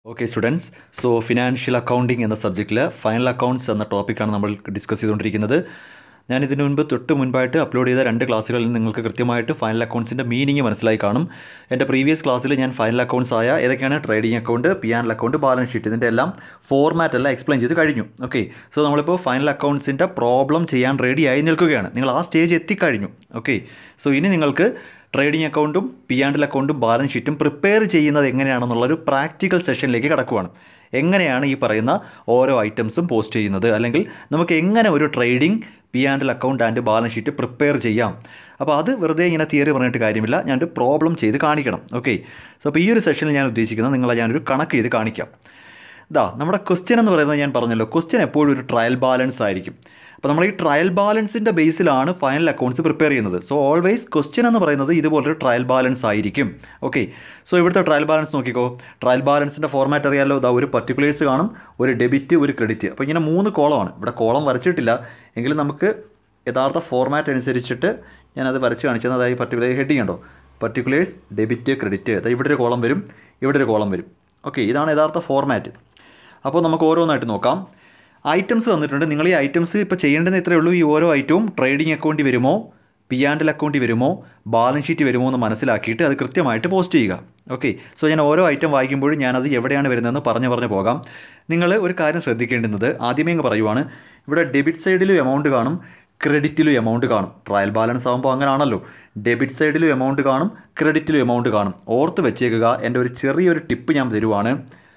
okay students so financial accounting എന്ന സബ്ജക്റ്റിൽ final accounts എന്ന ടോപ്പിക്കാണ് നമ്മൾ ഡിസ്കസ് ചെയ്തുകൊണ്ടിരിക്കുന്നത് ഞാൻ ഇതിനു മുൻപ് തൊട്ട് മുൻപായിട്ട് അപ്ലോഡ് ചെയ്ത രണ്ട് ക്ലാസ്സുകളിൽ നിന്ന് നിങ്ങൾക്ക് കൃത്യമായിട്ട് ഫൈനൽ അക്കൗണ്ട്സിൻ്റെ മീനിങ് മനസ്സിലായി കാണും എൻ്റെ പ്രീവിയസ് ക്ലാസ്സിൽ ഞാൻ ഫൈനൽ അക്കൗണ്ട്സ് ആയ ഏതൊക്കെയാണ് trading account P and account balance sheet ഇതിൻ്റെ എല്ലാം ഫോർമാറ്റ് എല്ലാം എക്സ്പ്ലെയിൻ ചെയ്ത് കഴിഞ്ഞു ഓക്കെ സോ നമ്മളിപ്പോൾ ഫൈനൽ അക്കൗണ്ട്സിൻ്റെ പ്രോബ്ലം ചെയ്യാൻ റെഡി ആയി നിൽക്കുകയാണ് നിങ്ങൾ ആ സ്റ്റേജ് എത്തിക്കഴിഞ്ഞു ഓക്കെ സോ ഇനി നിങ്ങൾക്ക് ട്രേഡിംഗ് അക്കൗണ്ടും പി ആൻഡ് അക്കൗണ്ടും ബാലൻസ് ഷീറ്റും പ്രിപ്പയർ ചെയ്യുന്നത് എങ്ങനെയാണെന്നുള്ളൊരു പ്രാക്ടിക്കൽ സെഷനിലേക്ക് കടക്കുവാണ് എങ്ങനെയാണ് ഈ പറയുന്ന ഓരോ ഐറ്റംസും പോസ്റ്റ് ചെയ്യുന്നത് അല്ലെങ്കിൽ നമുക്ക് എങ്ങനെ ഒരു trading P and account and balance sheet prepare ചെയ്യാം അപ്പോൾ അത് വെറുതെ ഇങ്ങനെ തിയറി പറഞ്ഞിട്ട് കാര്യമില്ല ഞാനൊരു പ്രോബ്ലം ചെയ്ത് കാണിക്കണം ഓക്കെ സോ അപ്പോൾ ഈ ഒരു സെഷനിൽ ഞാൻ ഉദ്ദേശിക്കുന്നത് നിങ്ങളെ ഞാനൊരു കണക്ക് ചെയ്ത് കാണിക്കാം ഇതാ നമ്മുടെ ക്വസ്റ്റ്യൻ എന്ന് പറയുന്നത് ഞാൻ പറഞ്ഞല്ലോ ക്വസ്റ്റ്യൻ എപ്പോഴും ഒരു ട്രയൽ ബാലൻസ് ആയിരിക്കും അപ്പോൾ നമ്മൾ ഈ ട്രയൽ ബാലൻസിൻ്റെ ബേസിലാണ് ഫൈനൽ അക്കൗണ്ട്സ് പ്രിപ്പയർ ചെയ്യുന്നത് സോ ഓൾവേസ് ക്വസ്റ്റ്യൻ എന്ന് പറയുന്നത് ഇതുപോലൊരു ട്രയൽ ബാലൻസ് ആയിരിക്കും ഓക്കെ സോ ഇവിടുത്തെ ട്രയൽ ബാലൻസ് നോക്കിക്കോ ട്രയൽ ബാലൻസിൻ്റെ ഫോർമാറ്റ് അറിയാമല്ലോ ഇതാ ഒരു പർട്ടിക്കുലേഴ്സ് കാണും ഒരു ഡെബിറ്റ് ഒരു ക്രെഡിറ്റ് അപ്പോൾ ഇങ്ങനെ മൂന്ന് കോളമാണ് ഇവിടെ കോളം വരച്ചിട്ടില്ല എങ്കിലും നമുക്ക് യഥാർത്ഥ ഫോർമാറ്റ് അനുസരിച്ചിട്ട് ഞാനത് വരച്ച് കാണിച്ചത് അതായത് പർട്ടിക്കുലർ ഹെഡിങ് ഉണ്ടോ പർട്ടിക്കുലേഴ്സ് ഡെബിറ്റ് ക്രെഡിറ്റ് അതായത് ഇവിടെ ഒരു കോളം വരും ഇവിടെ ഒരു കോളം വരും ഓക്കെ ഇതാണ് യഥാർത്ഥ ഫോർമാറ്റ് അപ്പോൾ നമുക്ക് ഓരോന്നായിട്ട് നോക്കാം ഐറ്റംസ് തന്നിട്ടുണ്ട് നിങ്ങൾ ഈ ഐറ്റംസ് ഇപ്പോൾ ചെയ്യേണ്ടത് ഇത്രയേ ഉള്ളൂ ഈ ഓരോ ഐറ്റവും ട്രേഡിംഗ് അക്കൗണ്ടിൽ വരുമോ പി ആൻഡ് അക്കൗണ്ടിൽ വരുമോ ബാലൻസ് ഷീറ്റ് വരുമോ എന്ന് മനസ്സിലാക്കിയിട്ട് അത് കൃത്യമായിട്ട് പോസ്റ്റ് ചെയ്യുക ഓക്കെ സോ ഞാൻ ഓരോ ഐറ്റം വായിക്കുമ്പോഴും ഞാനത് എവിടെയാണ് വരുന്നതെന്ന് പറഞ്ഞു പറഞ്ഞു പോകാം നിങ്ങൾ ഒരു കാര്യം ശ്രദ്ധിക്കേണ്ടുന്നത് ആദ്യമേ അങ്ങ് പറയുവാണ് ഇവിടെ ഡെബിറ്റ് സൈഡിലും എമൗണ്ട് കാണും ക്രെഡിറ്റിലും എമൗണ്ട് കാണും ട്രയൽ ബാലൻസ് ആകുമ്പോൾ അങ്ങനെയാണല്ലോ ഡെബിറ്റ് സൈഡിലും എമൗണ്ട് കാണും ക്രെഡിറ്റിലും എമൗണ്ട് കാണും ഓർത്ത് വെച്ചേക്കുക എൻ്റെ ഒരു ചെറിയൊരു ടിപ്പ് ഞാൻ തരുവാണ്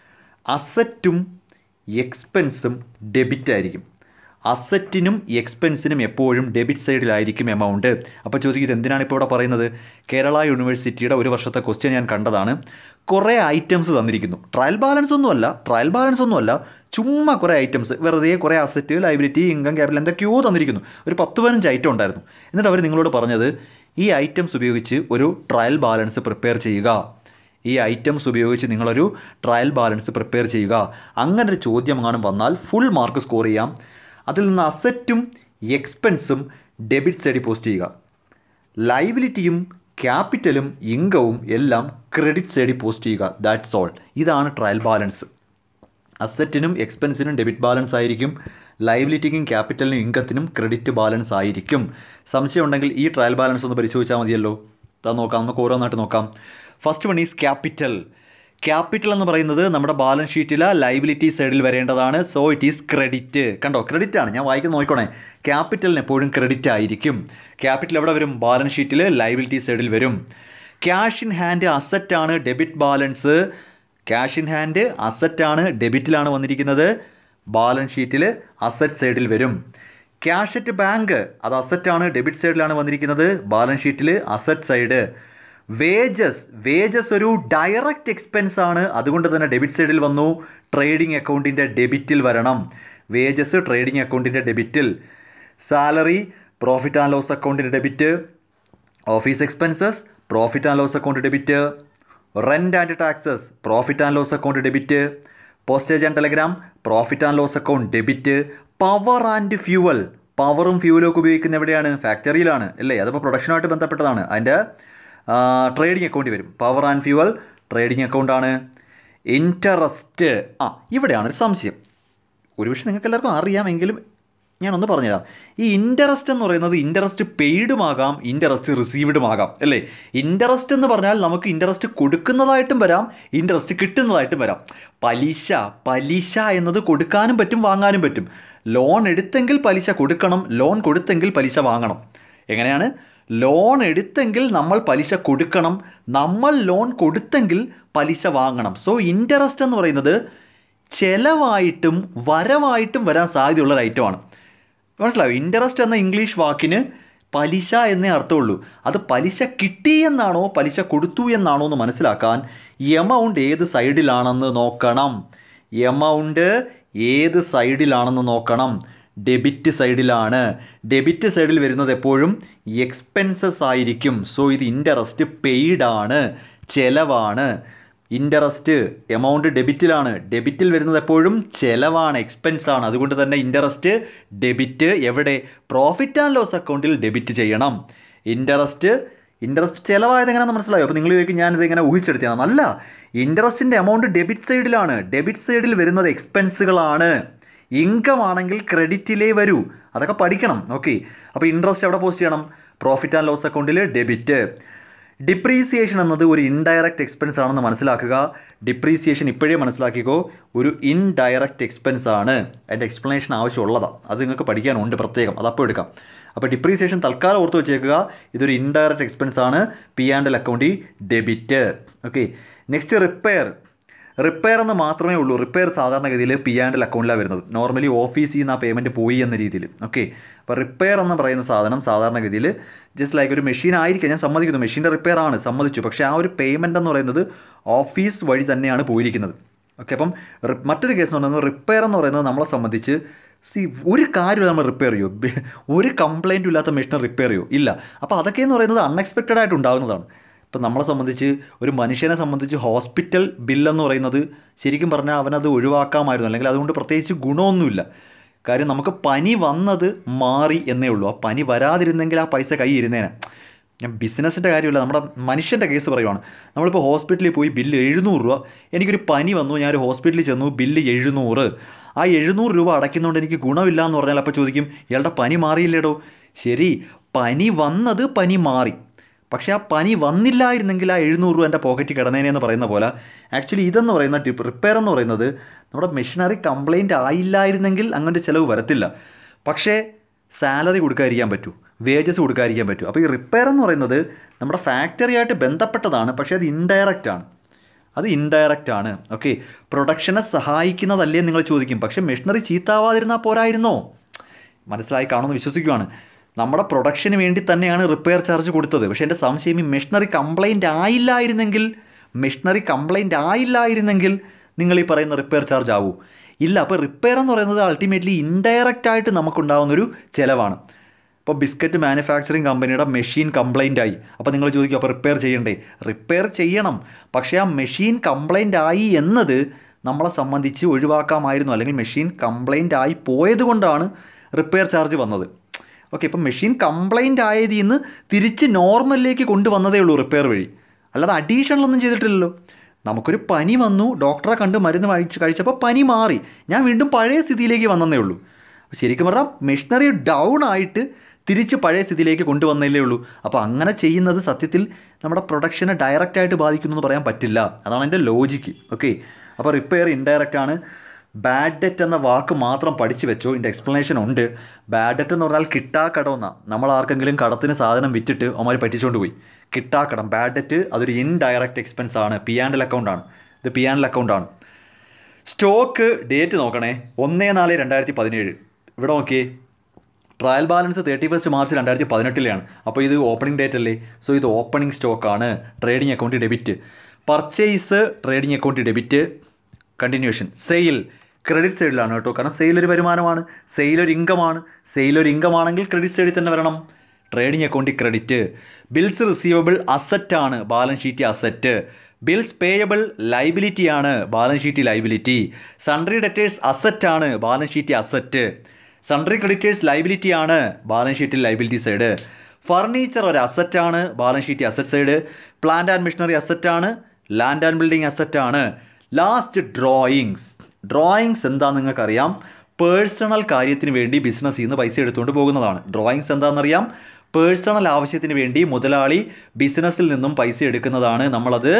അസറ്റും എക്സ്പെൻസും ഡെബിറ്റ് ആയിരിക്കും അസറ്റിനും എക്സ്പെൻസിനും എപ്പോഴും ഡെബിറ്റ് സൈഡിലായിരിക്കും എമൗണ്ട് അപ്പോൾ ചോദിക്കുന്നത് എന്തിനാണ് ഇപ്പോൾ ഇവിടെ പറയുന്നത് കേരള യൂണിവേഴ്സിറ്റിയുടെ ഒരു വർഷത്തെ ക്വസ്റ്റ്യൻ ഞാൻ കണ്ടതാണ് കുറേ ഐറ്റംസ് തന്നിരിക്കുന്നു ട്രയൽ ബാലൻസ് ഒന്നുമല്ല ട്രയൽ ബാലൻസ് ഒന്നുമല്ല ചുമ്മാ കുറേ ഐറ്റംസ് വെറുതെ കുറേ അസറ്റ് ലൈബിലിറ്റി ഇൻകം ക്യാപിറ്റൽ എന്തൊക്കെയോ തന്നിരിക്കുന്നു ഒരു പത്ത് പതിനഞ്ച് ഐറ്റം ഉണ്ടായിരുന്നു എന്നിട്ട് അവർ നിങ്ങളോട് പറഞ്ഞത് ഈ ഐറ്റംസ് ഉപയോഗിച്ച് ഒരു ട്രയൽ ബാലൻസ് പ്രിപ്പയർ ചെയ്യുക ഈ ഐറ്റംസ് ഉപയോഗിച്ച് നിങ്ങളൊരു ട്രയൽ ബാലൻസ് പ്രിപ്പയർ ചെയ്യുക അങ്ങനെ ഒരു ചോദ്യം എങ്ങാനും വന്നാൽ ഫുൾ മാർക്ക് സ്കോർ ചെയ്യാം അതിൽ നിന്ന് അസറ്റും എക്സ്പെൻസും ഡെബിറ്റ് സൈഡിൽ പോസ്റ്റ് ചെയ്യുക ലൈബിലിറ്റിയും ക്യാപിറ്റലും ഇൻകവും എല്ലാം ക്രെഡിറ്റ് സൈഡിൽ പോസ്റ്റ് ചെയ്യുക ദാറ്റ്സ് ഓൾ ഇതാണ് ട്രയൽ ബാലൻസ് അസറ്റിനും എക്സ്പെൻസിനും ഡെബിറ്റ് ബാലൻസ് ആയിരിക്കും ലൈബിലിറ്റിക്കും ക്യാപിറ്റലിനും ഇൻകത്തിനും ക്രെഡിറ്റ് ബാലൻസ് ആയിരിക്കും സംശയം ഉണ്ടെങ്കിൽ ഈ ട്രയൽ ബാലൻസ് ഒന്ന് പരിശോധിച്ചാൽ മതിയല്ലോ അത് നോക്കാം നമുക്ക് ഓരോന്നായിട്ട് നോക്കാം first one is capital capital എന്ന് പറയുന്നത് നമ്മുടെ ബാലൻസ് ഷീറ്റിലെ ലൈബിലിറ്റി സൈഡിൽ വരേണ്ടതാണ് സോ ഇറ്റ് ഈസ് ക്രെഡിറ്റ് കണ്ടോ ക്രെഡിറ്റ് ആണ് ഞാൻ വായിക്കുന്ന നോക്കണേ ക്യാപിറ്റലിന് എപ്പോഴും ക്രെഡിറ്റ് ആയിരിക്കും ക്യാപിറ്റൽ എവിടെ വരും ബാലൻസ് ഷീറ്റിൽ ലൈബിലിറ്റി സൈഡിൽ വരും ക്യാഷ് ഇൻ ഹാൻഡ് അസറ്റ് ആണ് debit balance cash in hand asset ആണ് ഡെബിറ്റിലാണ് വന്നിരിക്കുന്നത് ബാലൻസ് ഷീറ്റിൽ അസറ്റ് സൈഡിൽ വരും ക്യാഷ് അറ്റ് ബാങ്ക് അത് അസറ്റ് ആണ് ഡെബിറ്റ് സൈഡിലാണ് വന്നിരിക്കുന്നത് ബാലൻസ് ഷീറ്റിൽ അസറ്റ് സൈഡ് വേജസ് വേജസ് ഒരു ഡയറക്റ്റ് എക്സ്പെൻസ് ആണ് അതുകൊണ്ട് തന്നെ ഡെബിറ്റ് സൈഡിൽ വന്നു ട്രേഡിംഗ് അക്കൗണ്ടിൻ്റെ ഡെബിറ്റിൽ വരണം വേജസ് ട്രേഡിംഗ് അക്കൗണ്ടിൻ്റെ ഡെബിറ്റിൽ സാലറി പ്രോഫിറ്റ് ആൻഡ് ലോസ് അക്കൗണ്ടിൻ്റെ debit office expenses profit and loss account debit rent and taxes profit and loss account debit postage and telegram profit and loss account debit power and fuel പവറും ഫ്യൂവലും ഒക്കെ ഉപയോഗിക്കുന്ന എവിടെയാണ് ഫാക്ടറിയിലാണ് അല്ലേ അതിപ്പോൾ പ്രൊഡക്ഷനുമായിട്ട് ബന്ധപ്പെട്ടതാണ് അതിൻ്റെ ട്രേഡിംഗ് അക്കൗണ്ടിൽ വരും പവർ ആൻഡ് ഫ്യൂവൽ ട്രേഡിംഗ് അക്കൗണ്ടാണ് ഇൻട്രസ്റ്റ് ആ ഇവിടെയാണ് ഒരു സംശയം ഒരുപക്ഷെ നിങ്ങൾക്ക് എല്ലാവർക്കും അറിയാമെങ്കിലും ഞാനൊന്ന് പറഞ്ഞുതരാം ഈ ഇൻട്രസ്റ്റ് എന്ന് പറയുന്നത് ഇൻട്രസ്റ്റ് പെയ്ഡുമാകാം ഇൻട്രസ്റ്റ് റിസീവ്ഡുമാകാം അല്ലേ ഇൻട്രസ്റ്റ് എന്ന് പറഞ്ഞാൽ നമുക്ക് ഇൻട്രസ്റ്റ് കൊടുക്കുന്നതായിട്ടും വരാം ഇൻട്രസ്റ്റ് കിട്ടുന്നതായിട്ടും വരാം പലിശ പലിശ എന്നത് കൊടുക്കാനും പറ്റും വാങ്ങാനും പറ്റും ലോൺ എടുത്തെങ്കിൽ പലിശ കൊടുക്കണം ലോൺ കൊടുത്തെങ്കിൽ പലിശ വാങ്ങണം എങ്ങനെയാണ് ലോൺ എടുത്തെങ്കിൽ നമ്മൾ പലിശ കൊടുക്കണം നമ്മൾ ലോൺ കൊടുത്തെങ്കിൽ പലിശ വാങ്ങണം സോ ഇൻട്രസ്റ്റ് എന്ന് പറയുന്നത് ചെലവായിട്ടും വരവായിട്ടും വരാൻ സാധ്യതയുള്ള ഒരു ഐറ്റമാണ് മനസ്സിലാവും ഇൻട്രസ്റ്റ് എന്ന ഇംഗ്ലീഷ് വാക്കിന് പലിശ എന്നേ അർത്ഥമുള്ളൂ അത് പലിശ കിട്ടി എന്നാണോ പലിശ കൊടുത്തു എന്നാണോ എന്ന് മനസ്സിലാക്കാൻ എമൗണ്ട് ഏത് സൈഡിലാണെന്ന് നോക്കണം എമൗണ്ട് ഏത് സൈഡിലാണെന്ന് നോക്കണം ഡെബിറ്റ് സൈഡിലാണ് ഡെബിറ്റ് സൈഡിൽ വരുന്നത് എപ്പോഴും എക്സ്പെൻസസ് ആയിരിക്കും സോ ഇത് ഇൻട്രസ്റ്റ് പെയ്ഡ് ആണ് ചെലവാണ് ഇൻട്രസ്റ്റ് എമൗണ്ട് ഡെബിറ്റിലാണ് ഡെബിറ്റിൽ വരുന്നത് എപ്പോഴും ചെലവാണ് എക്സ്പെൻസ് ആണ് അതുകൊണ്ട് തന്നെ ഇൻട്രസ്റ്റ് ഡെബിറ്റ് എവിടെ പ്രോഫിറ്റ് ആൻഡ് ലോസ് അക്കൗണ്ടിൽ ഡെബിറ്റ് ചെയ്യണം ഇൻട്രസ്റ്റ് ഇൻട്രസ്റ്റ് ചിലവായത് എങ്ങനെയാണെന്ന് മനസ്സിലായോ അപ്പോൾ നിങ്ങൾ ചോദിക്കും ഞാനിത് ഇങ്ങനെ ഊഹിച്ചെടുത്തതാണ് അല്ല ഇൻട്രസ്റ്റിൻ്റെ എമൗണ്ട് ഡെബിറ്റ് സൈഡിലാണ് ഡെബിറ്റ് സൈഡിൽ വരുന്നത് എക്സ്പെൻസുകളാണ് ഇൻകം ആണെങ്കിൽ ക്രെഡിറ്റിലേ വരൂ അതൊക്കെ പഠിക്കണം ഓക്കെ അപ്പോൾ ഇൻട്രസ്റ്റ് എവിടെ പോസ്റ്റ് ചെയ്യണം പ്രോഫിറ്റ് ആൻഡ് ലോസ് അക്കൗണ്ടിൽ ഡെബിറ്റ് ഡിപ്രീസിയേഷൻ എന്നത് ഒരു ഇൻഡയറക്റ്റ് എക്സ്പെൻസ് ആണെന്ന് മനസ്സിലാക്കുക ഡിപ്രീസിയേഷൻ ഇപ്പോഴേ മനസ്സിലാക്കിക്കോ ഒരു ഇൻഡയറക്റ്റ് എക്സ്പെൻസ് ആണ് അതിൻ്റെ എക്സ്പ്ലനേഷൻ ആവശ്യമുള്ളതാണ് അത് നിങ്ങൾക്ക് പഠിക്കാനുണ്ട് പ്രത്യേകം അത് അപ്പോൾ എടുക്കാം അപ്പോൾ ഡിപ്രീസിയേഷൻ തൽക്കാലം ഓർത്ത് വെച്ചേക്കുക ഇതൊരു ഇൻഡയറക്റ്റ് എക്സ്പെൻസ് ആണ് പി ആൻഡ് എൽ അക്കൗണ്ടിൽ debit okay next repair repair എന്ന് മാത്രമേ ഉള്ളൂ റിപ്പയർ സാധാരണഗതിയിൽ പി ആൻഡ് എൽ അക്കൗണ്ടിലാണ് വരുന്നത് നോർമലി ഓഫീസിൽ നിന്ന് ആ പേയ്മെൻറ്റ് പോയി എന്ന രീതിയിൽ ഓക്കെ അപ്പോൾ റിപ്പയർ എന്ന് പറയുന്ന സാധനം സാധാരണഗതിയിൽ ജസ്റ്റ് ലൈക്ക് ഒരു മെഷീൻ ആയിരിക്കും ഞാൻ സമ്മതിക്കുന്നു മെഷീൻ്റെ റിപ്പയർ ആണ് സമ്മതിച്ചു പക്ഷേ ആ ഒരു പേയ്മെൻ്റ് എന്ന് പറയുന്നത് ഓഫീസ് വഴി തന്നെയാണ് പോയിരിക്കുന്നത് ഓക്കെ അപ്പം റി- മറ്റൊരു കേസ് എന്ന് പറയുന്നത് റിപ്പയർ എന്ന് പറയുന്നത് നമ്മളെ സംബന്ധിച്ച് സി ഒരു കാര്യം നമ്മൾ റിപ്പയർ ചെയ്യോ ബി- ഒരു കംപ്ലൈൻറ്റും ഇല്ലാത്ത മെഷീനെ റിപ്പയർ ചെയ്യോ ഇല്ല അപ്പോൾ അതൊക്കെ എന്ന് പറയുന്നത് അൺഎക്സ്പെക്റ്റഡ് ആയിട്ട് ഉണ്ടാകുന്നതാണ് ഇപ്പം നമ്മളെ സംബന്ധിച്ച് ഒരു മനുഷ്യനെ സംബന്ധിച്ച് ഹോസ്പിറ്റൽ ബില്ലെന്ന് പറയുന്നത് ശരിക്കും പറഞ്ഞാൽ അവനത് ഒഴിവാക്കാമായിരുന്നു അല്ലെങ്കിൽ അതുകൊണ്ട് പ്രത്യേകിച്ച് ഗുണമൊന്നുമില്ല കാര്യം നമുക്ക് പനി വന്നത് മാറി എന്നേ ഉള്ളൂ ആ പനി വരാതിരുന്നെങ്കിൽ ആ പൈസ കൈ ഇരുന്നേനെ ഞാൻ ബിസിനസ്സിൻ്റെ കാര്യമില്ല നമ്മുടെ മനുഷ്യൻ്റെ കേസ് പറയുവാണ് നമ്മളിപ്പോൾ ഹോസ്പിറ്റലിൽ പോയി ബില്ല് എഴുന്നൂറ് രൂപ എനിക്കൊരു പനി വന്നു ഞാനൊരു ഹോസ്പിറ്റലിൽ ചെന്നു ബില്ല് എഴുന്നൂറ് ആ എഴുന്നൂറ് രൂപ അടയ്ക്കുന്നതുകൊണ്ട് എനിക്ക് ഗുണമില്ല എന്ന് പറഞ്ഞാൽ അപ്പോൾ ചോദിക്കും ഇയാളുടെ പനി മാറിയില്ലേടോ ശരി പനി വന്നത് പനി മാറി പക്ഷേ ആ പനി വന്നില്ലായിരുന്നെങ്കിൽ ആ എഴുന്നൂറ് രൂപ എൻ്റെ പോക്കറ്റിൽ കിടന്നേനെ എന്ന് പറയുന്ന പോലെ ആക്ച്വലി ഇതെന്ന് പറയുന്ന ടിപ്പ് റിപ്പയർ എന്ന് പറയുന്നത് നമ്മുടെ മെഷീനറി കംപ്ലൈൻറ്റ് ആയില്ലായിരുന്നെങ്കിൽ അങ്ങനത്തെ ചിലവ് വരത്തില്ല പക്ഷേ സാലറി കൊടുക്കാതിരിക്കാൻ പറ്റൂ വേജസ് കൊടുക്കാതിരിക്കാൻ പറ്റൂ അപ്പോൾ ഈ റിപ്പയർ എന്ന് പറയുന്നത് നമ്മുടെ ഫാക്ടറിയായിട്ട് ബന്ധപ്പെട്ടതാണ് പക്ഷേ അത് ഇൻഡയറക്റ്റ് ആണ് അത് ഇൻഡയറക്റ്റ് ആണ് ഓക്കെ പ്രൊഡക്ഷനെ സഹായിക്കുന്നതല്ലേ നിങ്ങൾ ചോദിക്കും പക്ഷേ മെഷീനറി ചീത്താവാതിരുന്നാൽ പോരായിരുന്നോ മനസ്സിലായി കാണുമെന്ന് വിശ്വസിക്കുവാണ് നമ്മുടെ പ്രൊഡക്ഷന് വേണ്ടി തന്നെയാണ് റിപ്പയർ ചാർജ് കൊടുത്തത് പക്ഷേ എൻ്റെ സംശയം ഈ മെഷീനറി കംപ്ലൈൻ്റ് ആയില്ലായിരുന്നെങ്കിൽ മെഷീനറി കംപ്ലൈൻ്റ് ആയില്ലായിരുന്നെങ്കിൽ നിങ്ങൾ ഈ പറയുന്ന റിപ്പയർ ചാർജ് ആവൂ ഇല്ല അപ്പോൾ റിപ്പയർ എന്ന് പറയുന്നത് അൾട്ടിമേറ്റ്ലി ഇൻഡയറക്റ്റ് ആയിട്ട് നമുക്കുണ്ടാകുന്നൊരു ചിലവാണ് ഇപ്പോൾ ബിസ്ക്കറ്റ് മാനുഫാക്ചറിങ് കമ്പനിയുടെ മെഷീൻ കംപ്ലൈൻ്റ് ആയി അപ്പോൾ നിങ്ങൾ ചോദിക്കും അപ്പോൾ റിപ്പയർ ചെയ്യണ്ടേ റിപ്പയർ ചെയ്യണം പക്ഷേ ആ മെഷീൻ കംപ്ലൈൻ്റ് ആയി എന്നത് നമ്മളെ സംബന്ധിച്ച് ഒഴിവാക്കാമായിരുന്നു അല്ലെങ്കിൽ മെഷീൻ കംപ്ലൈൻ്റ് ആയി പോയത് കൊണ്ടാണ് റിപ്പയർ ചാർജ് വന്നത് ഓക്കെ ഇപ്പം മെഷീൻ കംപ്ലൈൻ്റ് ആയതിൽ നിന്ന് തിരിച്ച് നോർമലിലേക്ക് കൊണ്ടുവന്നതേ ഉള്ളൂ റിപ്പയർ വഴി അല്ലാതെ അഡീഷണൽ ഒന്നും ചെയ്തിട്ടില്ലല്ലോ നമുക്കൊരു പനി വന്നു ഡോക്ടറെ കണ്ട് മരുന്ന് കഴിച്ച് കഴിച്ചപ്പോൾ പനി മാറി ഞാൻ വീണ്ടും പഴയ സ്ഥിതിയിലേക്ക് വന്നതേ ഉള്ളൂ ശരിക്കും പറഞ്ഞാൽ മെഷീനറി ഡൗൺ ആയിട്ട് തിരിച്ച് പഴയ സ്ഥിതിയിലേക്ക് കൊണ്ടുവന്നല്ലേ ഉള്ളൂ അപ്പോൾ അങ്ങനെ ചെയ്യുന്നത് സത്യത്തിൽ നമ്മുടെ പ്രൊഡക്ഷനെ ഡയറക്റ്റ് ആയിട്ട് ബാധിക്കുന്നു എന്ന് പറയാൻ പറ്റില്ല അതാണ് എൻ്റെ ലോജിക്ക് ഓക്കെ അപ്പോൾ റിപ്പയർ ഇൻഡയറക്റ്റ് ആണ് ബാഡ് ഡെറ്റ് എന്ന വാക്ക് മാത്രം പഠിച്ചു വെച്ചോ ഇതിൻ്റെ എക്സ്പ്ലനേഷൻ ഉണ്ട് ബാഡ് ഡെറ്റ് എന്ന് പറഞ്ഞാൽ കിട്ടാക്കടം എന്നാണ് നമ്മൾ ആർക്കെങ്കിലും കടത്തിന് സാധനം വിറ്റിട്ട് അവന്മാർ പറ്റിച്ചുകൊണ്ട് പോയി കിട്ടാക്കടം ബാഡ് ഡെറ്റ് അതൊരു ഇൻഡയറക്റ്റ് എക്സ്പെൻസ് ആണ് പി ആൻഡ് എൽ അക്കൗണ്ട് ആണ് ഇത് പി ആൻഡ് എൽ അക്കൗണ്ട് ആണ് സ്റ്റോക്ക് ഡേറ്റ് നോക്കണേ ഒന്ന് നാല് രണ്ടായിരത്തി പതിനേഴ് ഇവിടെ നോക്കിയേ trial balance thirty first March രണ്ടായിരത്തി പതിനെട്ടിലെയാണ് അപ്പോൾ ഇത് ഓപ്പണിംഗ് ഡേറ്റ് അല്ലേ സോ ഇത് ഓപ്പണിംഗ് സ്റ്റോക്കാണ് trading account debit purchase trading account debit continuation sale credit സൈഡിലാണ് കേട്ടോ കാരണം സെയിൽ ഒരു വരുമാനമാണ് സെയിൽ ഒരു ഇൻകമാണ് സെയിൽ ഒരു ഇൻകം ആണെങ്കിൽ ക്രെഡിറ്റ് സൈഡിൽ തന്നെ വരണം ട്രേഡിംഗ് അക്കൗണ്ടിൽ ക്രെഡിറ്റ് ബിൽസ് റിസീവബിൾ അസറ്റ് ആണ് balance sheet asset bills payable liability ആണ് balance sheet liability sundry debtors asset ആണ് balance sheet asset sundry creditors liability ആണ് ബാലൻസ് ഷീറ്റിൽ ലൈബിലിറ്റി സൈഡ് ഫർണിച്ചർ ഒരു അസറ്റ് ആണ് balance sheet asset side plant and machinery asset ആണ് land and building asset ആണ് last drawings drawings എന്താണെന്ന് നിങ്ങൾക്കറിയാം personal കാര്യത്തിന് വേണ്ടി ബിസിനസ്സിൽ നിന്ന് പൈസ എടുത്തുകൊണ്ട് പോകുന്നതാണ് ഡ്രോയിങ്സ് എന്താണെന്നറിയാം പേഴ്സണൽ ആവശ്യത്തിന് വേണ്ടി മുതലാളി ബിസിനസ്സിൽ നിന്നും പൈസ എടുക്കുന്നതാണ് നമ്മളത്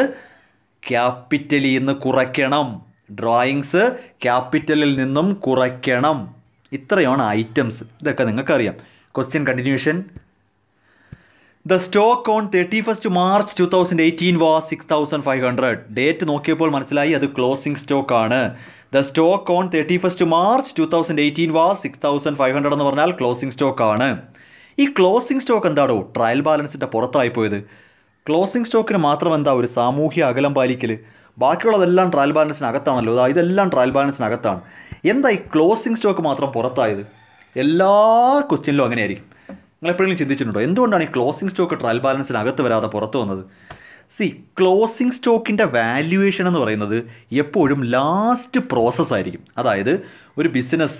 ക്യാപിറ്റലിൽ നിന്ന് കുറയ്ക്കണം ഡ്രോയിങ്സ് ക്യാപിറ്റലിൽ നിന്നും കുറയ്ക്കണം ഇത്രയാണ് ഐറ്റംസ് ഇതൊക്കെ നിങ്ങൾക്കറിയാം question continuation the stock on thirty first March two thousand eighteen was six thousand five hundred date നോക്കിയപ്പോൾ മനസ്സിലായി അത് ക്ലോസിംഗ് സ്റ്റോക്ക് ആണ് the stock on thirty first March two thousand eighteen was six thousand five hundred എന്ന് പറഞ്ഞാൽ closing stock ആണ് ഈ closing stock എന്താടോ trial ബാലൻസിൻ്റെ പുറത്തായി പോയത് ക്ലോസിംഗ് സ്റ്റോക്കിന് മാത്രം എന്താ ഒരു സാമൂഹ്യ അകലം പാലിക്കൽ ബാക്കിയുള്ളതെല്ലാം ട്രയൽ ബാലൻസിനകത്താണല്ലോ അതാ ഇതെല്ലാം ട്രയൽ ബാലൻസിനകത്താണ് എന്താ ഈ ക്ലോസിംഗ് സ്റ്റോക്ക് മാത്രം പുറത്തായത് എല്ലാ ക്വസ്റ്റ്യനിലും അങ്ങനെയായിരിക്കും നിങ്ങൾ എപ്പോഴെങ്കിലും ചിന്തിച്ചിട്ടുണ്ടോ എന്തുകൊണ്ടാണ് ഈ ക്ലോസിംഗ് സ്റ്റോക്ക് ട്രയൽ ബാലൻസിനകത്ത് വരാതെ പുറത്ത് വന്നത് സി ക്ലോസിംഗ് സ്റ്റോക്കിൻ്റെ വാല്യുവേഷൻ എന്ന് പറയുന്നത് എപ്പോഴും ലാസ്റ്റ് പ്രോസസ്സ് ആയിരിക്കും അതായത് ഒരു ബിസിനസ്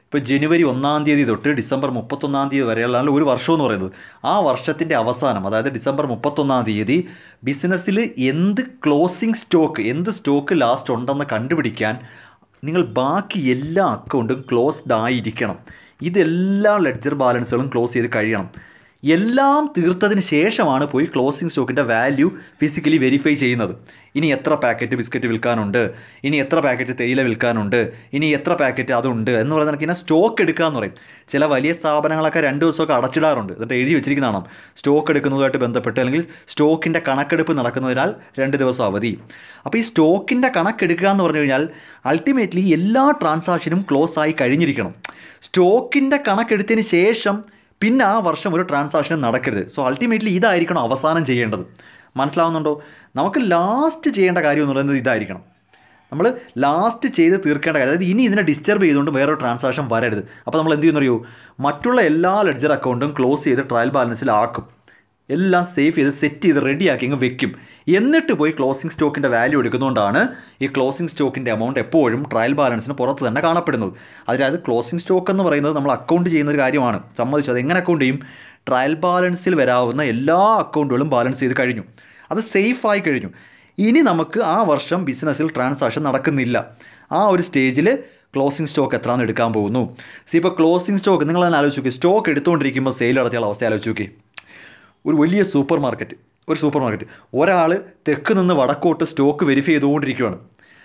ഇപ്പോൾ ജനുവരി ഒന്നാം തീയതി തൊട്ട് ഡിസംബർ മുപ്പത്തൊന്നാം തീയതി വരെയുള്ള ഒരു വർഷം എന്ന് പറയുന്നത് ആ വർഷത്തിൻ്റെ അവസാനം അതായത് ഡിസംബർ മുപ്പത്തൊന്നാം തീയതി ബിസിനസ്സിൽ എന്ത് ക്ലോസിംഗ് സ്റ്റോക്ക് എന്ത് സ്റ്റോക്ക് ലാസ്റ്റ് ഉണ്ടെന്ന് കണ്ടുപിടിക്കാൻ നിങ്ങൾ ബാക്കി എല്ലാ അക്കൗണ്ടും ക്ലോസ്ഡ് ആയിരിക്കണം ഇതെല്ലാ ലെഡ്ജർ ബാലൻസുകളും ക്ലോസ് ചെയ്ത് കഴിയണം എല്ലാം തീർത്തതിന് ശേഷമാണ് പോയി ക്ലോസിംഗ് സ്റ്റോക്കിൻ്റെ വാല്യൂ ഫിസിക്കലി വെരിഫൈ ചെയ്യുന്നത് ഇനി എത്ര പാക്കറ്റ് ബിസ്ക്കറ്റ് വിൽക്കാനുണ്ട് ഇനി എത്ര പാക്കറ്റ് തേയില വിൽക്കാനുണ്ട് ഇനി എത്ര പാക്കറ്റ് അതുണ്ട് എന്ന് പറയുന്നത് കണക്കിന് സ്റ്റോക്ക് എടുക്കുക എന്ന് പറയും ചില വലിയ സ്ഥാപനങ്ങളൊക്കെ രണ്ട് ദിവസമൊക്കെ അടച്ചിടാറുണ്ട് എന്നിട്ട് എഴുതി വെച്ചിരിക്കുന്നതാണ് സ്റ്റോക്ക് എടുക്കുന്നതുമായിട്ട് ബന്ധപ്പെട്ട് അല്ലെങ്കിൽ സ്റ്റോക്കിൻ്റെ കണക്കെടുപ്പ് നടക്കുന്നതിനാൽ രണ്ട് ദിവസം അവധി അപ്പോൾ ഈ സ്റ്റോക്കിൻ്റെ കണക്കെടുക്കുക എന്ന് പറഞ്ഞു കഴിഞ്ഞാൽ അൾട്ടിമേറ്റ്ലി എല്ലാ ട്രാൻസാക്ഷനും ക്ലോസ് ആയി കഴിഞ്ഞിരിക്കണം സ്റ്റോക്കിൻ്റെ കണക്കെടുത്തതിന് ശേഷം പിന്നെ ആ വർഷം ഒരു ട്രാൻസാക്ഷൻ നടക്കരുത് സോ അൾട്ടിമേറ്റ്ലി ഇതായിരിക്കണം അവസാനം ചെയ്യേണ്ടത് മനസ്സിലാവുന്നുണ്ടോ നമുക്ക് ലാസ്റ്റ് ചെയ്യേണ്ട കാര്യം എന്ന് പറയുന്നത് ഇതായിരിക്കണം നമ്മൾ ലാസ്റ്റ് ചെയ്ത് തീർക്കേണ്ട കാര്യം അതായത് ഇനി ഇതിനെ ഡിസ്റ്റർബ് ചെയ്തുകൊണ്ട് വേറൊരു ട്രാൻസാക്ഷൻ വരരുത് അപ്പോൾ നമ്മൾ എന്ത് ചെയ്യുന്നറിയോ മറ്റുള്ള എല്ലാ ലെഡ്ജർ അക്കൗണ്ടും ക്ലോസ് ചെയ്ത് ട്രയൽ ബാലൻസിലാക്കും എല്ലാം സേഫ് ചെയ്ത് സെറ്റ് ചെയ്ത് റെഡിയാക്കി ഇങ്ങ് വെക്കും എന്നിട്ട് പോയി ക്ലോസിംഗ് സ്റ്റോക്കിൻ്റെ വാല്യൂ എടുക്കുന്നതുകൊണ്ടാണ് ഈ ക്ലോസിംഗ് സ്റ്റോക്കിൻ്റെ എമൗണ്ട് എപ്പോഴും ട്രയൽ ബാലൻസിന് പുറത്ത് തന്നെ കാണപ്പെടുന്നത് അതായത് ക്ലോസിംഗ് സ്റ്റോക്ക് എന്ന് പറയുന്നത് നമ്മൾ അക്കൗണ്ട് ചെയ്യുന്ന ഒരു കാര്യമാണ് സമ്മതിച്ചു അത് എങ്ങനെ അക്കൗണ്ട് ചെയ്യും ട്രയൽ ബാലൻസിൽ വരാവുന്ന എല്ലാ അക്കൗണ്ടുകളും ബാലൻസ് ചെയ്ത് കഴിഞ്ഞു അത് സേഫായി കഴിഞ്ഞു ഇനി നമുക്ക് ആ വർഷം ബിസിനസ്സിൽ ട്രാൻസാക്ഷൻ നടക്കുന്നില്ല ആ ഒരു സ്റ്റേജിൽ ക്ലോസിംഗ് സ്റ്റോക്ക് എത്രയാണെന്ന് എടുക്കാൻ പോകുന്നു സി ഇപ്പോൾ ക്ലോസിംഗ് സ്റ്റോക്ക് നിങ്ങൾ തന്നെ ആലോചിച്ച് നോക്കി സ്റ്റോക്ക് എടുത്തുകൊണ്ടിരിക്കുമ്പോൾ സെയിൽ നടത്തിയുള്ള അവസ്ഥ ആലോചിച്ച് നോക്കി ഒരു വലിയ സൂപ്പർ മാർക്കറ്റ് ഒരു സൂപ്പർ മാർക്കറ്റ് ഒരാൾ തെക്ക് നിന്ന് വടക്കോട്ട് സ്റ്റോക്ക് വെരിഫൈ ചെയ്തുകൊണ്ടിരിക്കുകയാണ്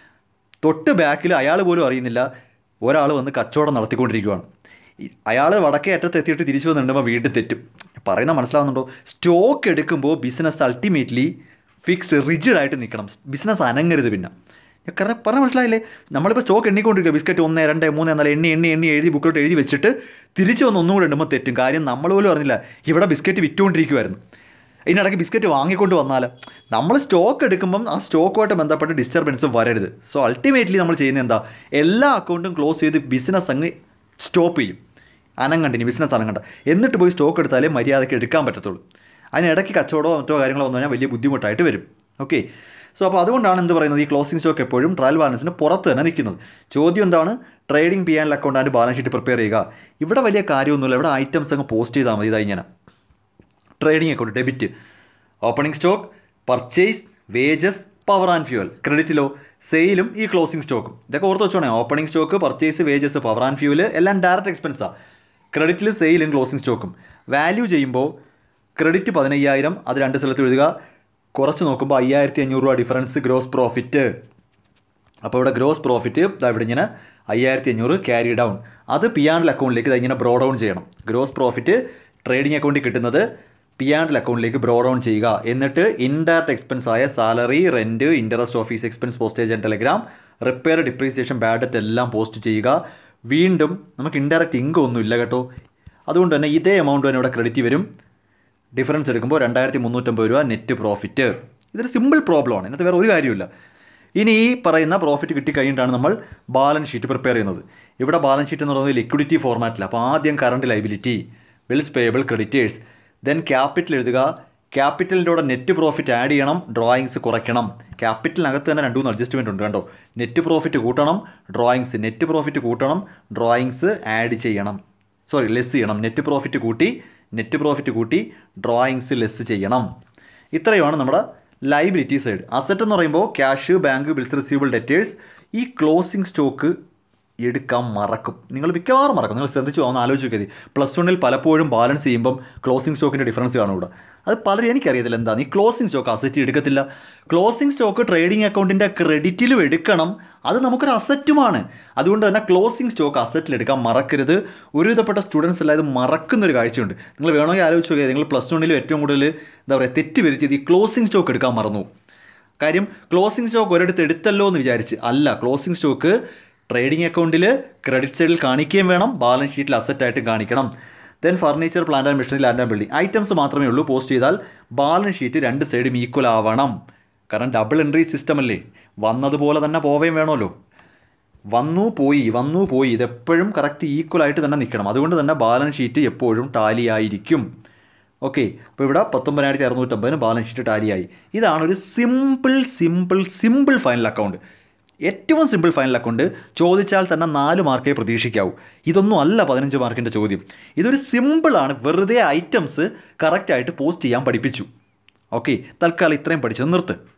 തൊട്ട് ബാക്കിൽ അയാൾ പോലും അറിയുന്നില്ല ഒരാൾ വന്ന് കച്ചവടം നടത്തിക്കൊണ്ടിരിക്കുകയാണ് അയാൾ വടക്കേ അറ്റത്ത് എത്തിയിട്ട് തിരിച്ചു വന്നിട്ടുമ്പോൾ വീണ്ടും തെറ്റും പറയുന്ന മനസ്സിലാവുന്നുണ്ടോ സ്റ്റോക്ക് എടുക്കുമ്പോൾ ബിസിനസ് അൾട്ടിമേറ്റ്ലി ഫിക്സ്ഡ് റിജിഡ് ആയിട്ട് നിൽക്കണം ബിസിനസ് അനങ്ങരുത് പിന്നെ കാരണം പറഞ്ഞ മനസ്സിലായില്ലേ നമ്മളിപ്പോൾ സ്റ്റോക്ക് എണ്ണിക്കൊണ്ടിരിക്കുക ബിസ്ക്കറ്റ് ഒന്ന് രണ്ട് മൂന്ന് എന്നാൽ എണ്ണി എണ്ണി എണ്ണി എഴുതി ബുക്കിലോട്ട് എഴുതി വെച്ചിട്ട് തിരിച്ച് വന്ന് ഒന്നും കൂടെ ഇടുമ്പോൾ തെറ്റും കാര്യം നമ്മൾ പോലും അറിഞ്ഞില്ല ഇവിടെ ബിസ്ക്കറ്റ് വിറ്റുകൊണ്ടിരിക്കുമായിരുന്നു ഇതിനിടയ്ക്ക് ബിസ്ക്കറ്റ് വാങ്ങിക്കൊണ്ട് വന്നാൽ നമ്മൾ സ്റ്റോക്ക് എടുക്കുമ്പം ആ സ്റ്റോക്കുമായിട്ട് ബന്ധപ്പെട്ട് ഡിസ്റ്റർബൻസ് വരരുത് സോ അൾട്ടിമേറ്റ്ലി നമ്മൾ ചെയ്യുന്നത് എന്താ എല്ലാ അക്കൗണ്ടും ക്ലോസ് ചെയ്ത് ബിസിനസ് അങ്ങ് സ്റ്റോപ്പ് ചെയ്യും അനങ്ങണ്ട ഇനി ബിസിനസ് അനങ്ങണ്ട എന്നിട്ട് പോയി സ്റ്റോക്ക് എടുത്താലേ മര്യാദയ്ക്ക് എടുക്കാൻ പറ്റത്തുള്ളൂ അതിനിടയ്ക്ക് കച്ചവടമോ മറ്റോ കാര്യങ്ങളോ വന്നു കഴിഞ്ഞാൽ വലിയ ബുദ്ധിമുട്ടായിട്ട് വരും ഓക്കെ സോ അപ്പോൾ അതുകൊണ്ടാണ് എന്ത് പറയുന്നത് ഈ ക്ലോസിംഗ് സ്റ്റോക്ക് എപ്പോഴും ട്രയൽ ബാലൻസിന് പുറത്ത് തന്നെ നിൽക്കുന്നത് ചോദ്യം എന്താണ് trading P and account and balance sheet prepare ചെയ്യുക ഇവിടെ വലിയ കാര്യമൊന്നുമില്ല ഇവിടെ ഐറ്റംസ് അങ്ങ് പോസ്റ്റ് ചെയ്താൽ മതി ഇതാ ഇങ്ങനെ trading account debit opening stock purchase wages power and fuel ക്രെഡിറ്റിലോ സെയിലും ഈ ക്ലോസിംഗ് സ്റ്റോക്കും ഇതൊക്കെ ഓർത്ത് വെച്ചോണേ opening stock purchase wages power and fuel എല്ലാം ഡയറക്റ്റ് എക്സ്പെൻസാണ് ക്രെഡിറ്റിൽ സെയിലും ക്ലോസിംഗ് സ്റ്റോക്കും വാല്യൂ ചെയ്യുമ്പോൾ ക്രെഡിറ്റ് പതിനയ്യായിരം അത് രണ്ട് സ്ഥലത്ത് എഴുതുക കുറച്ച് നോക്കുമ്പോൾ അയ്യായിരത്തി അഞ്ഞൂറ് രൂപ ഡിഫറൻസ് ഗ്രോസ് പ്രോഫിറ്റ് അപ്പോൾ ഇവിടെ ഗ്രോസ് പ്രോഫിറ്റ് ഇതാ ഇവിടെ ഇങ്ങനെ അയ്യായിരത്തി അഞ്ഞൂറ് ക്യാരി ഡൗൺ അത് പി ആൻഡിൽ അക്കൗണ്ടിലേക്ക് ഇതാ ഇങ്ങനെ ബ്രോ ഡൗൺ ചെയ്യണം ഗ്രോസ് പ്രോഫിറ്റ് ട്രേഡിംഗ് അക്കൗണ്ടിൽ കിട്ടുന്നത് പി ആൻഡിൽ അക്കൗണ്ടിലേക്ക് ബ്രോ ഡൗൺ ചെയ്യുക എന്നിട്ട് ഇൻഡയറക്റ്റ് എക്സ്പെൻസ് ആയ salary rent interest office expense postage and telegram repair depreciation bad debt എല്ലാം പോസ്റ്റ് ചെയ്യുക വീണ്ടും നമുക്ക് ഇൻഡയറക്റ്റ് ഇൻകം ഒന്നും ഇല്ല കേട്ടോ അതുകൊണ്ട് തന്നെ ഇതേ എമൗണ്ട് തന്നെ ഇവിടെ ക്രെഡിറ്റ് വരും ഡിഫറൻസ് എടുക്കുമ്പോൾ രണ്ടായിരത്തി മുന്നൂറ്റമ്പത് രൂപ നെറ്റ് പ്രോഫിറ്റ് ഇതൊരു സിമ്പിൾ പ്രോബ്ലമാണ് ഇതിനകത്ത് വേറെ ഒരു കാര്യമില്ല ഇനി ഈ പറയുന്ന പ്രോഫിറ്റ് കിട്ടിക്കഴിഞ്ഞിട്ടാണ് നമ്മൾ ബാലൻസ് ഷീറ്റ് പ്രിപ്പയർ ചെയ്യുന്നത് ഇവിടെ ബാലൻസ് ഷീറ്റ് എന്ന് പറയുന്നത് ലിക്വിഡിറ്റി ഫോർമാറ്റിൽ അപ്പോൾ ആദ്യം current liability bills payable creditors then capital എഴുതുക ക്യാപിറ്റലിൻ്റെ കൂടെ നെറ്റ് പ്രോഫിറ്റ് ആഡ് ചെയ്യണം ഡ്രോയിങ്സ് കുറയ്ക്കണം ക്യാപിറ്റലിനകത്ത് തന്നെ രണ്ട് മൂന്ന് അഡ്ജസ്റ്റ്മെൻറ്റ് ഉണ്ട് കണ്ടോ നെറ്റ് പ്രോഫിറ്റ് കൂട്ടണം ഡ്രോയിങ്സ് നെറ്റ് പ്രോഫിറ്റ് കൂട്ടണം ഡ്രോയിങ്സ് ആഡ് ചെയ്യണം സോറി ലെസ് ചെയ്യണം നെറ്റ് പ്രോഫിറ്റ് കൂട്ടി നെറ്റ് പ്രോഫിറ്റ് കൂട്ടി ഡ്രോയിങ്സ് ലെസ് ചെയ്യണം ഇത്രയുമാണ് നമ്മുടെ ലൈബിലിറ്റി സൈഡ് അസറ്റ് എന്ന് പറയുമ്പോൾ cash bank bills receivable debtors ഈ ക്ലോസിംഗ് സ്റ്റോക്ക് എടുക്കാൻ മറക്കും നിങ്ങൾ മിക്കവാറും മറക്കും നിങ്ങൾ ശ്രദ്ധിച്ചു ഒന്ന് ആലോചിച്ച് നോക്കിയത് പ്ലസ് വണ്ണിൽ പലപ്പോഴും ബാലൻസ് ചെയ്യുമ്പം ക്ലോസിംഗ് സ്റ്റോക്കിൻ്റെ ഡിഫറൻസ് കാണും ഇവിടെ അത് പലരും എനിക്കറിയത്തില്ല എന്താണ് ഈ ക്ലോസിംഗ് സ്റ്റോക്ക് അസറ്റ് എടുക്കത്തില്ല ക്ലോസിംഗ് സ്റ്റോക്ക് ട്രേഡിംഗ് അക്കൗണ്ടിൻ്റെ ക്രെഡിറ്റിലും എടുക്കണം അത് നമുക്കൊരു അസറ്റുമാണ് അതുകൊണ്ട് തന്നെ ക്ലോസിംഗ് സ്റ്റോക്ക് അസറ്റിൽ എടുക്കാൻ മറക്കരുത് ഒരുവിധപ്പെട്ട സ്റ്റുഡൻസ് എല്ലാം ഇത് മറക്കുന്നൊരു കാഴ്ചയുണ്ട് നിങ്ങൾ വേണമെങ്കിൽ ആലോചിച്ച് നോക്കിയാൽ നിങ്ങൾ പ്ലസ് വണ്ണിലും ഏറ്റവും കൂടുതൽ എന്താ പറയുക തെറ്റ് വരുത്തിയത് ഈ ക്ലോസിംഗ് സ്റ്റോക്ക് എടുക്കാൻ മറന്നു കാര്യം ക്ലോസിംഗ് സ്റ്റോക്ക് ഒരിടത്ത് എടുത്തല്ലോ എന്ന് വിചാരിച്ച് അല്ല ക്ലോസിംഗ് സ്റ്റോക്ക് ട്രേഡിംഗ് അക്കൗണ്ടിൽ ക്രെഡിറ്റ് സൈഡിൽ കാണിക്കുകയും വേണം ബാലൻസ് ഷീറ്റിൽ അസറ്റായിട്ട് കാണിക്കണം then furniture plant and machinery land and building items മാത്രമേ ഉള്ളൂ പോസ്റ്റ് ചെയ്താൽ ബാലൻസ് ഷീറ്റ് രണ്ട് സൈഡും ഈക്വൽ ആവണം കാരണം ഡബിൾ എൻട്രി സിസ്റ്റം അല്ലേ വന്നതുപോലെ തന്നെ പോവുകയും വേണമല്ലോ വന്നു പോയി വന്നു പോയി ഇതെപ്പോഴും കറക്റ്റ് ഈക്വൽ ആയിട്ട് തന്നെ നിൽക്കണം അതുകൊണ്ട് തന്നെ ബാലൻസ് ഷീറ്റ് എപ്പോഴും ടാലി ആയിരിക്കും ഓക്കെ അപ്പോൾ ഇവിടെ പത്തൊമ്പതിനായിരത്തി അറുന്നൂറ്റമ്പതിന് ബാലൻസ് ഷീറ്റ് ടാലിയായി ഇതാണ് ഒരു simple simple simple final account ഏറ്റവും സിമ്പിൾ ഫൈനൽ അക്കൗണ്ട് ചോദിച്ചാൽ തന്നെ നാല് മാർക്കേ പ്രതീക്ഷിക്കാവൂ ഇതൊന്നും അല്ല പതിനഞ്ച് മാർക്കിൻ്റെ ചോദ്യം ഇതൊരു സിമ്പിളാണ് വെറുതെ ഐറ്റംസ് കറക്റ്റായിട്ട് പോസ്റ്റ് ചെയ്യാൻ പഠിപ്പിച്ചു ഓക്കെ തൽക്കാലം ഇത്രയും പഠിച്ചത് നിർത്ത്